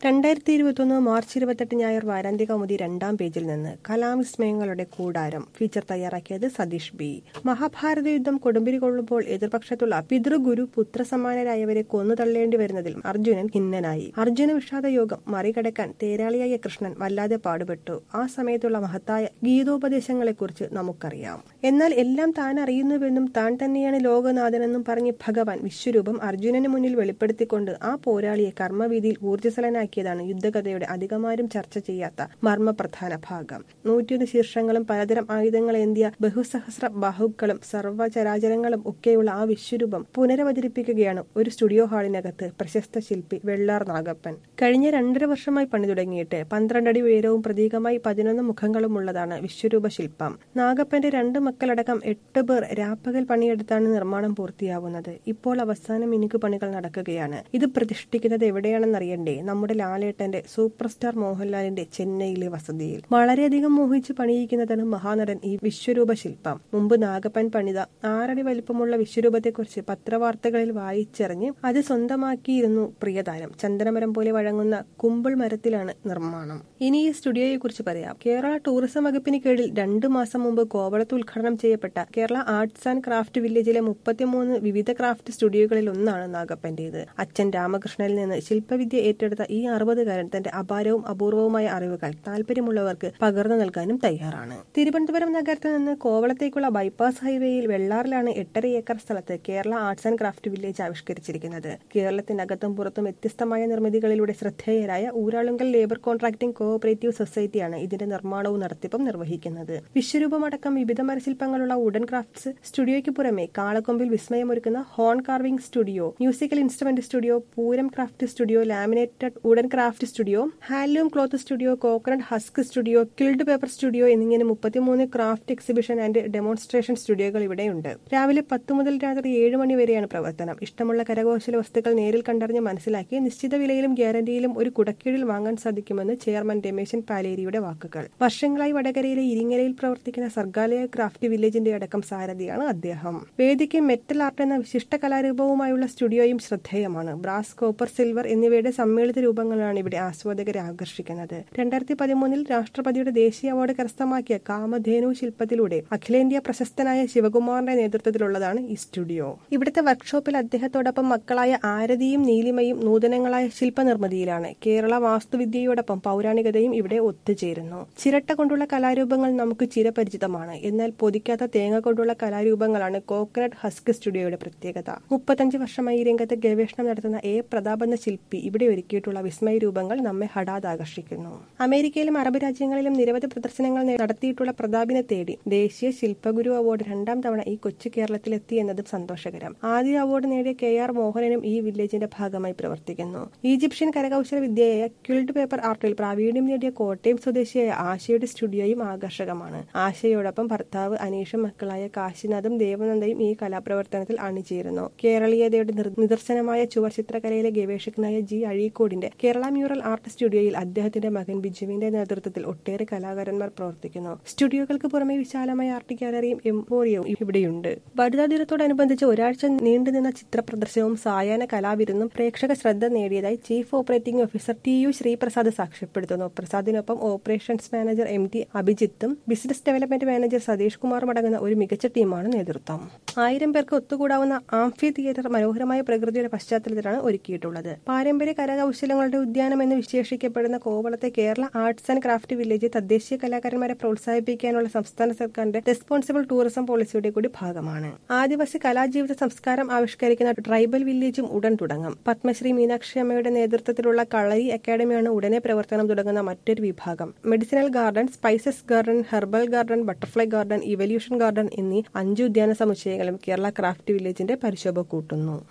രണ്ടായിരത്തി ഇരുപത്തൊന്ന് മാർച്ച് ഇരുപത്തെട്ട് ഞായർ വാരാന്ത്യ കൗമുദി രണ്ടാം പേജിൽ നിന്ന് കലാവിസ്മയങ്ങളുടെ കൂടാരം ഫീച്ചർ തയ്യാറാക്കിയത് സതീഷ് ബി മഹാഭാരത യുദ്ധം കൊടുമ്പിരി കൊള്ളുമ്പോൾ എതിർപക്ഷത്തുള്ള പിതൃഗുരു പുത്രസമാനരായവരെ കൊന്നു തള്ളേണ്ടി വരുന്നതിൽ അർജുനൻ ഖിന്നനായി അർജുന വിഷാദ യോഗം മറികടക്കാൻ തേരാളിയായ കൃഷ്ണൻ വല്ലാതെ പാടുപെട്ടു ആ സമയത്തുള്ള മഹത്തായ ഗീതോപദേശങ്ങളെക്കുറിച്ച് നമുക്കറിയാം എന്നാൽ എല്ലാം താൻ അറിയുന്നുവെന്നും താൻ തന്നെയാണ് ലോകനാഥനെന്നും പറഞ്ഞ് ഭഗവാൻ വിശ്വരൂപം അർജുനന് മുന്നിൽ വെളിപ്പെടുത്തിക്കൊണ്ട് ആ പോരാളിയെ കർമ്മവീതിയിൽ ഊർജ്ജസ്വലനാക്കിയതാണ് യുദ്ധകഥയുടെ അധികമാരും ചർച്ച ചെയ്യാത്ത മർമ്മപ്രധാന ഭാഗം നൂറ്റിയൊന്ന് ശീർഷങ്ങളും പലതരം ആയുധങ്ങൾ ഏന്തിയ ബഹുസഹസ്ര ബാഹുക്കളും സർവ്വചരാചരങ്ങളും ഒക്കെയുള്ള ആ വിശ്വരൂപം പുനരവതരിപ്പിക്കുകയാണ് ഒരു സ്റ്റുഡിയോ ഹാളിനകത്ത് പ്രശസ്ത ശില്പി വെള്ളാർ നാഗപ്പൻ കഴിഞ്ഞ രണ്ടര വർഷമായി പണി തുടങ്ങിയിട്ട് പന്ത്രണ്ടടി ഉയരവും പ്രതീകമായി പതിനൊന്ന് മുഖങ്ങളും ഉള്ളതാണ് വിശ്വരൂപ ശില്പം നാഗപ്പന്റെ രണ്ട് മക്കളടക്കം എട്ട് പേർ രാപ്പകൽ പണിയെടുത്താണ് നിർമ്മാണം പൂർത്തിയാവുന്നത് ഇപ്പോൾ അവസാന മിനുക്ക് പണികൾ നടക്കുകയാണ് ഇത് പ്രതിഷ്ഠിക്കുന്നത് എവിടെയാണെന്നറിയണ്ടേ നമ്മുടെ ലാലേട്ടന്റെ സൂപ്പർ സ്റ്റാർ മോഹൻലാലിന്റെ ചെന്നൈയിലെ വസതിയിൽ വളരെയധികം മോഹിച്ച് പണിയിക്കുന്നതാണ് മഹാനടൻ ഈ വിശ്വരൂപ ശില്പം മുമ്പ് നാഗപ്പൻ പണിത ആറടി വലിപ്പമുള്ള വിശ്വരൂപത്തെക്കുറിച്ച് പത്രവാർത്തകളിൽ വായിച്ചറിഞ്ഞ് അത് സ്വന്തമാക്കിയിരുന്നു പ്രിയതാരം ചന്ദനമരം പോലെ വഴങ്ങുന്ന കുമ്പിൾ മരത്തിലാണ് നിർമ്മാണം ഇനി ഈ സ്റ്റുഡിയോയെ കുറിച്ച് പറയാം കേരള ടൂറിസം വകുപ്പിന് കീഴിൽ രണ്ടു മാസം മുമ്പ് കോവളത്ത് ഉദ്ഘാടനം ചെയ്യപ്പെട്ട കേരള ആർട്സ് ആൻഡ് ക്രാഫ്റ്റ് വില്ലേജിലെ മുപ്പത്തിമൂന്ന് വിവിധ ക്രാഫ്റ്റ് സ്റ്റുഡിയോകളിൽ ഒന്നാണ് നാഗപ്പന്റേത് അച്ഛൻ രാമകൃഷ്ണനിൽ നിന്ന് ശില്പവിദ്യ ഏറ്റെടുത്ത ഈ അറുപതുകാരൻ തന്റെ അപാരവും അപൂർവവുമായ അറിവുകൾ താല്പര്യമുള്ളവർക്ക് പകർന്നു നൽകാനും തയ്യാറാണ് തിരുവനന്തപുരം നഗരത്തിൽ നിന്ന് കോവളത്തേക്കുള്ള ബൈപ്പാസ് ഹൈവേയിൽ വെള്ളാറിലാണ് എട്ടര ഏക്കർ സ്ഥലത്ത് Kerala arts and craft village ആവിഷ്കരിച്ചിരിക്കുന്നത് കേരളത്തിനകത്തും പുറത്തും വ്യത്യസ്തമായ നിർമ്മിതികളിലൂടെ ശ്രദ്ധേയരായ ഊരാളുങ്കൽ ലേബർ കോൺട്രാക്ടിംഗ് കോഓപ്പറേറ്റീവ് സൊസൈറ്റിയാണ് ഇതിന്റെ നിർമ്മാണവും നടത്തിപ്പും നിർവഹിക്കുന്നത് വിശ്വരൂപമടക്കം വിവിധ മരശില്പങ്ങളുള്ള വുഡൻ ക്രാഫ്റ്റ്സ് സ്റ്റുഡിയോയ്ക്ക് പുറമെ കാളക്കൊമ്പിൽ വിസ്മയമൊരുക്കുന്ന horn carving studio musical instrument studio Pooram craft studio laminated wooden craft studio handloom cloth studio coconut husk studio quilled paper studio എന്നിങ്ങനെ മുപ്പത്തിമൂന്ന് ക്രാഫ്റ്റ് എക്സിബിഷൻ ആൻഡ് ഡെമോൺസ്ട്രേഷൻ സ്റ്റുഡിയോകൾ ഇവിടെയുണ്ട് രാവിലെ പത്ത് മുതൽ രാത്രി ഏഴ് മണി വരെയാണ് പ്രവർത്തനം ഇഷ്ടമുള്ള കരകൗശല വസ്തുക്കൾ നേരിൽ കണ്ടറിഞ്ഞ് മനസ്സിലാക്കി നിശ്ചിത വിലയിലും ഗ്യാരണ്ടിയിലും ഒരു കുടക്കീഴിൽ വാങ്ങാൻ സാധിക്കുമെന്ന് ചെയർമാൻ രമേശൻ പാലേരിയുടെ വാക്കുകൾ വർഷങ്ങളായി വടകരയിലെ ഇരിങ്ങലയിൽ പ്രവർത്തിക്കുന്ന സർഗാലയ ക്രാഫ്റ്റ് വില്ലേജിന്റെ അടക്കം സാരഥിയാണ് അദ്ദേഹം വേദിക്ക് മെറ്റൽ ആർട്ട് എന്ന വിശിഷ്ട കലാരൂപവുമായുള്ള സ്റ്റുഡിയോയും ശ്രദ്ധേയമാണ് ബ്രാസ് കോപ്പർ സിൽവർ എന്നിവയുടെ സമ്മിളിത രൂപങ്ങളാണ് ഇവിടെ ആസ്വാദകരെ ആകർഷിക്കുന്നത് രണ്ടായിരത്തി പതിമൂന്നിൽ രാഷ്ട്രപതിയുടെ ദേശീയ അവാർഡ് കരസ്ഥമാക്കിയ കാമധേനു ശില്പത്തിലൂടെ അഖിലേന്ത്യാ പ്രശസ്തനായ ശിവകുമാറിന്റെ നേതൃത്വത്തിലുള്ളതാണ് ഈ സ്റ്റുഡിയോ ഇവിടുത്തെ വർക്ക്ഷോപ്പിൽ അദ്ദേഹത്തോടൊപ്പം മക്കളായ ആരതിയും നീലിമയും നൂതനങ്ങളായ ശില്പനിർമ്മിതിയിലാണ് കേരള വാസ്തുവിദ്യയോടൊപ്പം പൗരാണികതയും ഇവിടെ ഒത്തുചേരുന്നു ചിരട്ട കൊണ്ടുള്ള കലാരൂപങ്ങൾ നമുക്ക് ചിരപരിചിതമാണ് എന്നാൽ പൊതിക്കാത്ത തേങ്ങ കൊണ്ടുള്ള കലാരൂപങ്ങളാണ് കോക്കനട്ട് ഹസ്ക് സ്റ്റുഡിയോയുടെ പ്രത്യേകത മുപ്പത്തഞ്ച് വർഷമായി ഈ രംഗത്ത് ഗവേഷണം നടത്തുന്ന എ പ്രതാപ് എന്ന ശില്പി ഇവിടെ ഒരുക്കിയിട്ടുള്ള വിസ്മയ രൂപങ്ങൾ നമ്മെ ഹഠാത് ആകർഷിക്കുന്നു അമേരിക്കയിലും അറബ് രാജ്യങ്ങളിലും നിരവധി പ്രദർശനങ്ങൾ നടത്തിയിട്ടുള്ള പ്രതാപിനെ തേടി ദേശീയ ശില്പഗുരു അവാർഡ് രണ്ടാം തവണ ഈ കൊച്ചു കേരളത്തിലെത്തി എന്നതും സന്തോഷകരം ആദ്യ അവാർഡ് നേടിയ കെ ആർ മോഹനനും ഈ വില്ലേജിന്റെ ഭാഗമായി പ്രവർത്തിക്കുന്നു ഈജിപ്ഷ്യൻ കരകൗശല വിദ്യയായ ക്വിൽഡ് പേപ്പർ ആർട്ടിൽ പ്രാവീണ്യം നേടിയ കോട്ടയം സ്വദേശിയായ ആശയുടെ സ്റ്റുഡിയോയും ആകർഷകമാണ് ആശയോടൊപ്പം ഭർത്താവ് അനീഷും മക്കളായ കാശിനാഥും ദേവനന്ദയും ഈ കലാപ്രവർത്തനത്തിൽ അണിചേരുന്നു കേരളീയതയുടെ നിദർശനമായ ചുവർ ചിത്രകലയിലെ ഗവേഷകനായ ജി അഴീക്കോടിന്റെ കേരള മ്യൂറൽ ആർട്ട് സ്റ്റുഡിയോയിൽ അദ്ദേഹത്തിന്റെ മകൻ ബിജുവിന്റെ നേതൃത്വത്തിൽ ഒട്ടേറെ കലാകാരന്മാർ പ്രവർത്തിക്കുന്നു സ്റ്റുഡിയോകൾക്ക് പുറമെ വിശാലമായ ആർട്ട് ഗാലറിയും എംപോറിയവും ഇവിടെയുണ്ട് വനിതാ ദിനത്തോടനുബന്ധിച്ച് ഒരാഴ്ച നീണ്ടുനിന്ന ചിത്ര പ്രദർശനവും സായാഹ്ന കലാവിരുന്നും പ്രേക്ഷക ശ്രദ്ധ നേടിയതായി chief operating officer T U Sreeprasad സാക്ഷ്യപ്പെടുത്തുന്നു പ്രസാദിനൊപ്പം ഓപ്പറേഷൻസ് മാനേജർ എം ടി അഭിജിത്തും ബിസിനസ് ഡെവലപ്മെന്റ് മാനേജർ സതീഷ് കുമാറും അടങ്ങുന്ന ഒരു മികച്ച ടീമാണ് നേതൃത്വം ആയിരം പേർക്ക് ഒത്തുകൂടാവുന്ന ആംഫി തിയേറ്റർ മനോഹരമായ പ്രകൃതിയുടെ പശ്ചാത്തലത്തിലാണ് ഒരുക്കിയിട്ടുള്ളത് പാരമ്പര്യ കരകൗശലങ്ങളുടെ ഉദ്യാനം എന്ന് വിശേഷിക്കപ്പെടുന്ന കോവളത്തെ Kerala arts and craft village തദ്ദേശീയ കലാകാരന്മാരെ പ്രോത്സാഹിപ്പിക്കാനുള്ള സംസ്ഥാന സർക്കാരിന്റെ റെസ്പോൺസിബിൾ ടൂറിസം പോളിസിയുടെ കൂടി ഭാഗമാണ് ആദിവാസി കലാജീവിത സംസ്കാരം ആവിഷ്കരിക്കുന്ന ട്രൈബൽ വില്ലേജും ഉടൻ തുടങ്ങും പത്മശ്രീ മീനാക്ഷി അമ്മയുടെ നേതൃത്വത്തിലുള്ള കളരി അക്കാദമിയാണ് ഉടനെ പ്രവർത്തനം തുടങ്ങുന്ന മറ്റൊരു വിഭാഗം medicinal garden spices garden herbal garden butterfly garden evolution garden എന്നീ അഞ്ച് ഉദ്യാന സമുച്ചയങ്ങളും കേരള ക്രാഫ്റ്റ് വില്ലേജിന്റെ പരിശോഭ കൂട്ടുന്നു